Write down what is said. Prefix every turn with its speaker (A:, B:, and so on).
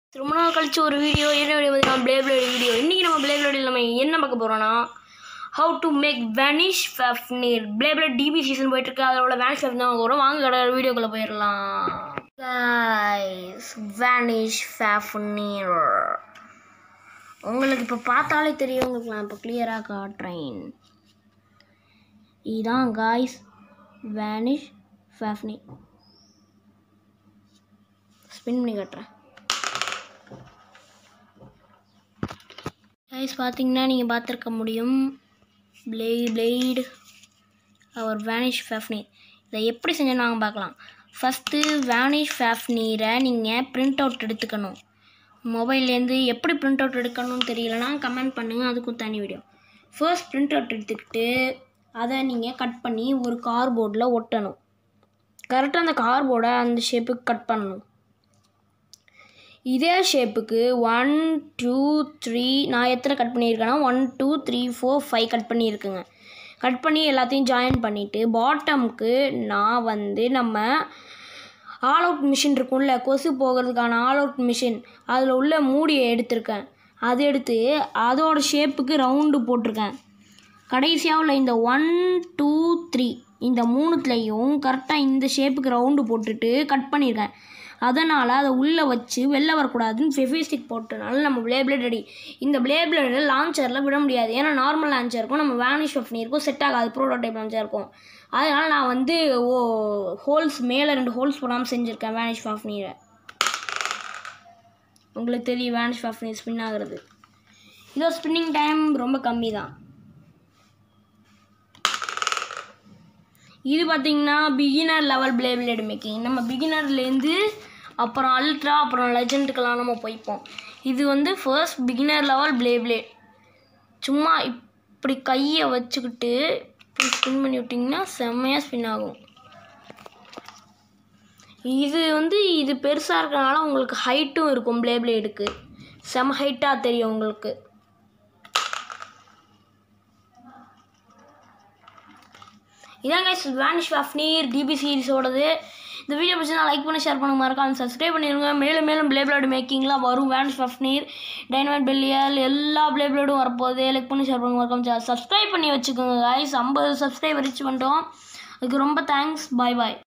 A: ரொம்ப நாள் கழிச்சு ஒரு வீடியோ என்ன வீடியோ பார்த்தீங்கன்னா பிளே பிளேட் வீடியோ இன்றைக்கி நம்ம பிளே பிளேடில் நம்ம என்ன பார்க்க போகிறோன்னா how to make vanish Fafnir beyblade DB season போயிட்டுருக்கு அதோட வேனிஷ் ஃபெஃப் தான் வரும் வாங்க கடை வீடியோக்குள்ளே போயிடலாம் கைஸ் வேனிஷ் ஃபெஃப்னீர் உங்களுக்கு இப்போ பார்த்தாலே தெரியும் உங்களுக்கு நான் இப்போ கிளியராக காட்டுறேன் இதுதான் காய்ஸ் வேனிஷ் ஃபேஃப்னி ஸ்பின் பண்ணி காட்டுறேன் கைஸ் பார்த்தீங்கன்னா நீங்கள் பார்த்துருக்க முடியும் பிளே பிளேடு அவர் வேனிஷ் ஃபேஃப்னி இதை எப்படி செஞ்சோன்னு நாங்கள் பார்க்கலாம் ஃபஸ்ட்டு வேனிஷ் ஃபேஃப்னீரை நீங்கள் பிரிண்ட் அவுட் எடுத்துக்கணும் மொபைல்லேருந்து எப்படி பிரிண்ட் அவுட் எடுக்கணும்னு தெரியலனா கமெண்ட் பண்ணுங்கள் அதுக்கும் தனி வீடியோ ஃபர்ஸ்ட் பிரிண்ட் அவுட் எடுத்துக்கிட்டு அதை நீங்கள் கட் பண்ணி ஒரு கார்போர்டில் ஒட்டணும் கரெக்டாக அந்த கார்போர்டை அந்த ஷேப்புக்கு கட் பண்ணணும் இதே ஷேப்புக்கு ஒன் டூ த்ரீ நான் எத்தனை கட் பண்ணியிருக்கேன்னா one two three four five cut பண்ணியிருக்குங்க கட் பண்ணி எல்லாத்தையும் ஜாயின் பண்ணிவிட்டு பாட்டமுக்கு நான் வந்து நம்ம ஆல் அவுட் மிஷின் இருக்கும்ல கொசு போகிறதுக்கான ஆல் அவுட் மிஷின் அதில் உள்ள மூடியை எடுத்திருக்கேன் அது எடுத்து அதோட ஷேப்புக்கு ரவுண்டு போட்டிருக்கேன் கடைசியாக உள்ள இந்த ஒன் டூ த்ரீ இந்த மூணுத்துலேயும் கரெக்டாக இந்த ஷேப்புக்கு ரவுண்டு போட்டுட்டு கட் பண்ணியிருக்கேன் அதனால் அதை உள்ளே வச்சு வெளில வரக்கூடாதுன்னு ஃபெஃபிஸ்டிக் போட்டனால நம்ம பிளே பிளேட் ரெடி இந்த பிளே பிளேடு லான்ச்சரில் விட முடியாது ஏன்னா நார்மல் லான்ச்சர் இருக்கும் நம்ம வேனிஷ் பண்ணி இருக்கும் செட் ஆகாது ப்ரோட்டோடைப் லான்ச்சர் இருக்கும் அதனால் நான் வந்து ஓ ஹோல்ஸ் மேலே ரெண்டு ஹோல்ஸ் போடாமல் செஞ்சுருக்கேன் வேனிஷ் ஃபாஃப்னீரை உங்களுக்கு தெரியும் வேனிஷ் ஃபாஃப்னி ஸ்பின் ஆகுறது இதோ ஸ்பின்னிங் டைம் ரொம்ப கம்மி தான் இது பார்த்தீங்கன்னா beginner level beyblade making நம்ம பிகினர்லேருந்து அப்புறம் அல்ட்ரா அப்புறம் லெஜெண்டுக்கெல்லாம் நம்ம போய்ப்போம் இது வந்து first beginner level beyblade சும்மா இப்படி கையை வச்சுக்கிட்டு இப்படி ஸ்பின் பண்ணி விட்டிங்கன்னா செம்மையாக ஸ்பின் ஆகும் இது வந்து இது பெருசாக இருக்கனால உங்களுக்கு ஹைட்டும் இருக்கும் பிளே பிளேடுக்கு செம ஹைட்டாக தெரியும் உங்களுக்கு இதான் கைஸ் வேனிஷ் ஃபப்னீர் டிபி சீரிஸோடது இந்த வீடியோ பிடிச்சா லைக் பண்ணி ஷேர் பண்ணுங்க மறக்காம சப்ஸ்கிரைப் பண்ணிடுங்க மேலும் மேலும் பிளே பிளேடு மேக்கிங்லாம் வரும் வேனிஷ் ஃபப்னீர் டைனமைட் பெல்லியல் எல்லா பிளே பிளேடும் வரப்போகுது லைக் பண்ணி ஷேர் பண்ணுங்க மறக்காம சப்ஸ்கிரைப் பண்ணி வச்சுக்கோங்க கைஸ் ஐம்பது சப்ஸ்கிரைப் ரீச் பண்ணிட்டோம் அதுக்கு ரொம்ப தேங்க்ஸ் பாய் பாய்